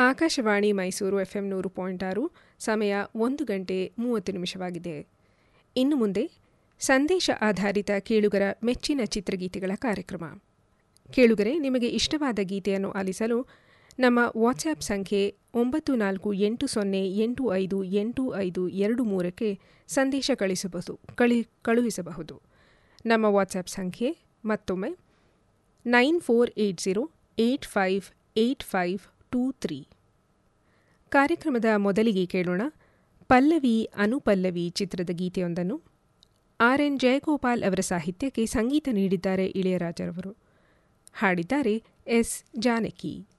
Akashvani Mysuru FM ನೂರು point ಆರು ಸಮಯ ಒಂದು ಗಂಟೆ ಮೂವತ್ತು ನಿಮಿಷವಾಗಿದೆ ಇನ್ನು ಮುಂದೆ ಸಂದೇಶ ಆಧಾರಿತ ಕೇಳುಗರ ಮೆಚ್ಚಿನ ಚಿತ್ರಗೀತೆಗಳ ಕಾರ್ಯಕ್ರಮ ಕೇಳುಗರೆ ನಿಮಗೆ ಇಷ್ಟವಾದ ಗೀತೆಯನ್ನು ಆಲಿಸಲು ನಮ್ಮ ವಾಟ್ಸ್ಆ್ಯಪ್ ಸಂಖ್ಯೆ ಒಂಬತ್ತು ನಾಲ್ಕು ಎಂಟು ಸೊನ್ನೆ ಎಂಟು ಐದು ಎಂಟು ಐದು ಎರಡು ಮೂರಕ್ಕೆ ಸಂದೇಶ ಕಳಿಸಬಹುದು ಕಳಿ ಕಳುಹಿಸಬಹುದು ನಮ್ಮ ವಾಟ್ಸ್ಆ್ಯಪ್ ಸಂಖ್ಯೆ ಮತ್ತೊಮ್ಮೆ nine four eight zero eight five eight five two three ಕಾರ್ಯಕ್ರಮದ ಮೊದಲಿಗೆ ಕೇಳೋಣ ಪಲ್ಲವಿ ಅನುಪಲ್ಲವಿ ಚಿತ್ರದ ಗೀತೆಯೊಂದನ್ನು ಆರ್ ಎನ್ ಜಯಗೋಪಾಲ್ ಅವರ ಸಾಹಿತ್ಯಕ್ಕೆ ಸಂಗೀತ ನೀಡಿದ್ದಾರೆ ಇಳೆಯರಾಜರವರು ಹಾಡಿದ್ದಾರೆ ಎಸ್ ಜಾನಕಿ